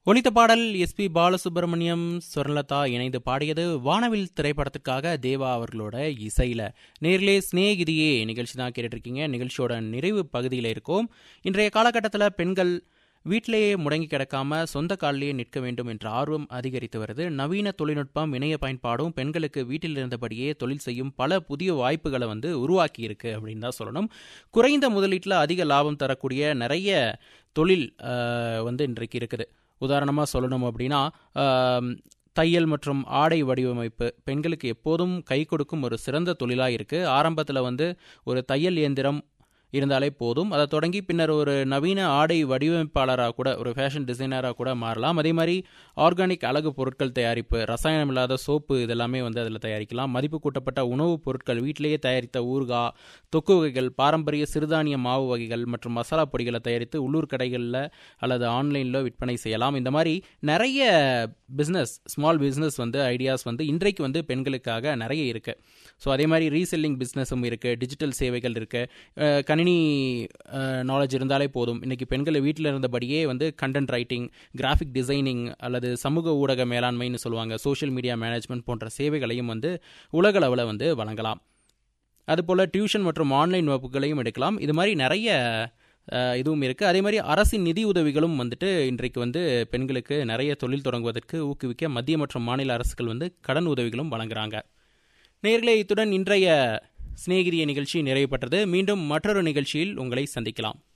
ஒலித்த பாடல் எஸ்பி பாலசுப்ரமணியம் ஸ்வர்ணலதா இணைந்து பாடியது வானவில் திரைப்படத்துக்காக தேவா அவர்களோட இசையில நேரிலே ஸ்நேகிதியே நிகழ்ச்சி தான் கேட்டுட்டு இருக்கீங்க நிகழ்ச்சியோட நிறைவு பகுதியில் இருக்கோம் இன்றைய காலகட்டத்தில் பெண்கள் வீட்டிலேயே முடங்கி கிடக்காம சொந்த காலிலேயே நிற்க வேண்டும் என்ற ஆர்வம் அதிகரித்து வருது நவீன தொழில்நுட்பம் இணைய பயன்பாடும் பெண்களுக்கு வீட்டில் இருந்தபடியே தொழில் செய்யும் பல புதிய வாய்ப்புகளை வந்து உருவாக்கி இருக்கு அப்படின்னு தான் சொல்லணும் குறைந்த முதலீட்டில் அதிக லாபம் தரக்கூடிய நிறைய தொழில் அஹ், வந்து இன்றைக்கு இருக்குது உதாரணமாக சொல்லணும் அப்படின்னா ஆம், தையல் மற்றும் ஆடை வடிவமைப்பு பெண்களுக்கு எப்போதும் கை கொடுக்கும் ஒரு சிறந்த தொழிலாக இருக்குது ஆரம்பத்தில் வந்து ஒரு தையல் இயந்திரம் இருந்தாலே போதும் அதை தொடங்கி பின்னர் ஒரு நவீன ஆடை வடிவமைப்பாளராக கூட ஒரு ஃபேஷன் டிசைனராக கூட மாறலாம் அதே மாதிரி ஆர்கானிக் அழகு பொருட்கள் தயாரிப்பு ரசாயனம் இல்லாத சோப்பு இதெல்லாமே வந்து அதில் தயாரிக்கலாம் மதிப்பு கூட்டப்பட்ட உணவுப் பொருட்கள் வீட்டிலேயே தயாரித்த ஊறுகாய் தொக்கு வகைகள் பாரம்பரிய சிறுதானிய மாவு வகைகள் மற்றும் மசாலா பொடிகளை தயாரித்து உள்ளூர் கடைகளில் அல்லது ஆன்லைனில் விற்பனை செய்யலாம் இந்த மாதிரி நிறைய பிஸ்னஸ் ஸ்மால் பிஸ்னஸ் வந்து ஐடியாஸ் வந்து இன்றைக்கு வந்து பெண்களுக்காக நிறைய இருக்குது ஸோ அதே மாதிரி ரீசெல்லிங் பிஸ்னஸும் இருக்குது டிஜிட்டல் சேவைகள் இருக்குது கணினி நாலேஜ் இருந்தாலே போதும் இன்றைக்கி பெண்கள் வீட்டில் இருந்தபடியே வந்து கண்டென்ட் ரைட்டிங் கிராஃபிக் டிசைனிங் அல்லது சமூக ஊடக மேலாண்மைன்னு சொல்லுவாங்க சோஷியல் மீடியா மேனேஜ்மெண்ட் போன்ற சேவைகளையும் வந்து உலக அளவில் வந்து வழங்கலாம் அதுபோல் டியூஷன் மற்றும் ஆன்லைன் வகுப்புகளையும் எடுக்கலாம் இது மாதிரி நிறைய அஹ், இதுவும் இருக்குது அதே மாதிரி அரசின் நிதி உதவிகளும் வந்துட்டு இன்றைக்கு வந்து பெண்களுக்கு நிறைய தொழில் தொடங்குவதற்கு ஊக்குவிக்க மத்திய மற்றும் மாநில அரசுகள் வந்து கடன் உதவிகளும் வழங்குறாங்க நேர்களே இத்துடன் இன்றைய சிநேகிதிய நிகழ்ச்சி நிறைவு பெற்றது மீண்டும் மற்றொரு நிகழ்ச்சியில் உங்களை சந்திக்கலாம்